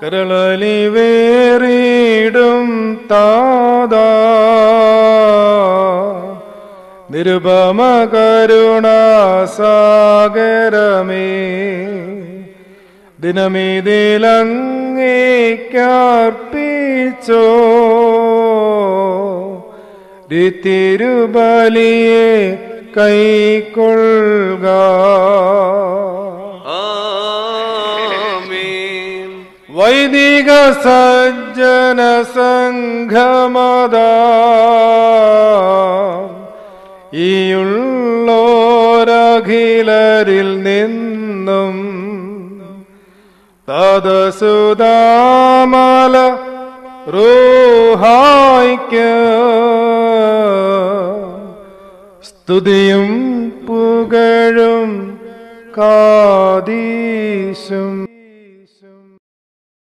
കരളലി വേറിടും താതാ നിരുപമ കരുണാസാഗരമേ ദിനമിതിലങ്ങേക്കർപ്പിച്ചോ തിരുബലിയെ കൈക്കൊള്ളുക ആമേൻ വൈദിക സജ്ജന സംഘമത ഈയുള്ളോരഖിലരിൽ നിന്നും തദസുതാമല റൂഹായിക്ക് സ്തുതിയും പുകഴും കാദീശും